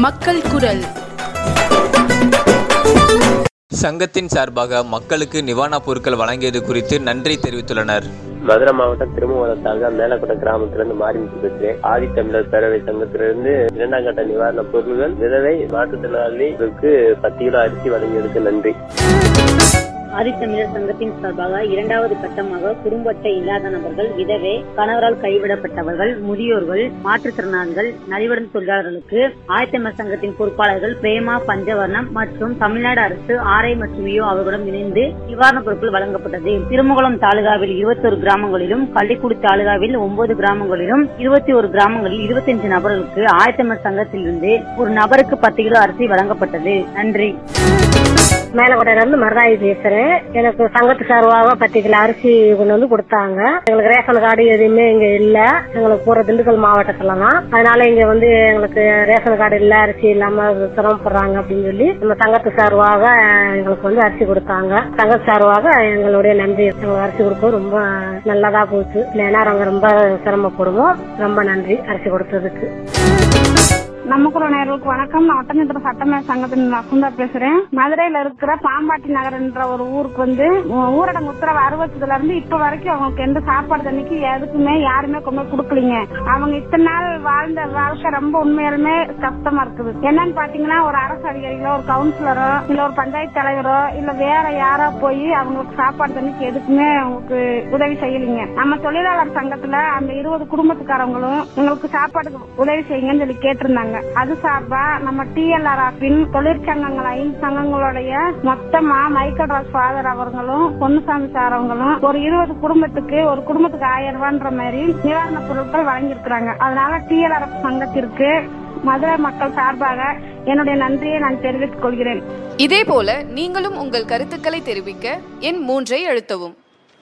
மக்கள் குரல் சங்கத்தின் சார்பாக மக்களுக்கு நிவாரணப் பொருட்கள் வழங்கியது குறித்து நன்றி தெரிவித்துள்ளனர் மதுரை மாவட்டம் திருமங்கலம் தாலுகா மேலக்கோட்டை கிராமத்திலிருந்து மாறிமுத்து பேசுகிறேன் ஆதித்தமிழர் பேரவை சங்கத்திலிருந்து இரண்டாம் கட்ட நிவாரணப் பொருட்கள் விதவை மாற்றுத்திறனாளிகளுக்கு பத்து கிலோ அரிசி வழங்கியதுக்கு நன்றி ஆதித்தமிழர் சங்கத்தின் சார்பாக இரண்டாவது கட்டமாக குடும்ப அட்டை இல்லாத நபர்கள் விதவை கணவரால் கைவிடப்பட்டவர்கள் முதியோர்கள் மாற்றுத்திறனாளிகள் நலிவடன் தொழிலாளர்களுக்கு ஆதித்தமிழர் சங்கத்தின் பொறுப்பாளர்கள் பிரேமா பஞ்சவர்ணம் மற்றும் தமிழ்நாடு அரசு ஆர்ஐ மற்றும் இயோ அவர்களிடம் இணைந்து நிவாரணப் பொருட்கள் வழங்கப்பட்டது திருமங்கலம் தாலுகாவில் இருபத்தொரு கிராமங்களிலும் கள்ளிக்குடி தாலுகாவில் ஒன்பது கிராமங்களிலும் இருபத்தி ஒரு கிராமங்களில் இருபத்தஞ்சு நபர்களுக்கு ஆதித்தமிழர் சங்கத்திலிருந்து ஒரு நபருக்கு பத்து கிலோ அரிசி வழங்கப்பட்டது நன்றி மேலக்கோட்டையில இருந்து மருதாயி பேசுறேன் எனக்கு சங்கத்து சார்பாக பத்து கிலோ அரிசி கொண்டு வந்து கொடுத்தாங்க எங்களுக்கு ரேஷன் கார்டு எதுவுமே இங்க இல்ல எங்களுக்கு போற திண்டுக்கல் மாவட்டத்துல தான் அதனால இங்க வந்து எங்களுக்கு ரேஷன் கார்டு இல்ல அரிசி இல்லாம சிரமப்படுறாங்க அப்படின்னு சொல்லி நம்ம சங்கத்து சார்பாக எங்களுக்கு வந்து அரிசி கொடுத்தாங்க சங்கத்து சார்பாக எங்களுடைய நன்றி எங்களுக்கு அரிசி கொடுக்க ரொம்ப நல்லதா போச்சு இல்லைன்னா நாங்க ரொம்ப சிரமப்படுவோம் ரொம்ப நன்றி அரிசி கொடுத்ததுக்கு நமக்குள்ள நேர்களுக்கு வணக்கம் நான் ஒட்டஞ்சத்திர சட்டமேல் சங்கத்தின் வசந்தா பேசுறேன் மதுரையில இருக்கிற பாம்பாட்டி நகர் என்ற ஒரு ஊருக்கு வந்து ஊ- ஊரடங்கு உத்தரவு அறிவிச்சதுல இருந்து இப்ப வரைக்கும் அவங்களுக்கு எந்த சாப்பாடு தண்ணிக்கு எதுக்குமே யாருமே கொண்டு போய் கொடுக்கலீங்க அவங்க இத்தனை நாள் வாழ்ந்த வாழ்க்கை ரொம்ப உண்மையாலுமே கஷ்டமா இருக்குது என்னன்னு பாத்தீங்கன்னா ஒரு அரசு அதிகாரிகளோ ஒரு கவுன்சிலரோ இல்ல ஒரு பஞ்சாயத்து தலைவரோ இல்ல வேற யாரோ போய் அவங்களுக்கு சாப்பாடு தண்ணிக்கு எதுக்குமே அவங்களுக்கு உதவி செய்யலீங்க நம்ம தொழிலாளர் சங்கத்துல அந்த இருபது குடும்பத்துக்காரங்களும் எங்களுக்கு சாப்பாடுக்கு உதவி செய்யுங்கன்னு சொல்லி கேட்டிருந்தாங்க அது சார்பா நம்ம டிஎல்ஆர் ஆப்பின் தொழிற்சங்கங்கள் ஐந்து சங்கங்களுடைய மொத்தமா மைக்கேல் ராஜ் ஃபாதர் அவர்களும் பொன்னுசாமி சார் அவங்களும் ஒரு இருபது குடும்பத்துக்கு ஒரு குடும்பத்துக்கு ஆயிரம் ரூபான்ற மாதிரி நிவாரணப் பொருட்கள் வழங்கியிருக்கிறாங்க அதனால டிஎல்ஆர் சங்கத்திற்கு மதுரை மக்கள் சார்பாக என்னுடைய நன்றியை நான் தெரிவித்துக் கொள்கிறேன் இதேபோல நீங்களும் உங்கள் கருத்துக்களை தெரிவிக்க எண் மூன்றை அழுத்தவும்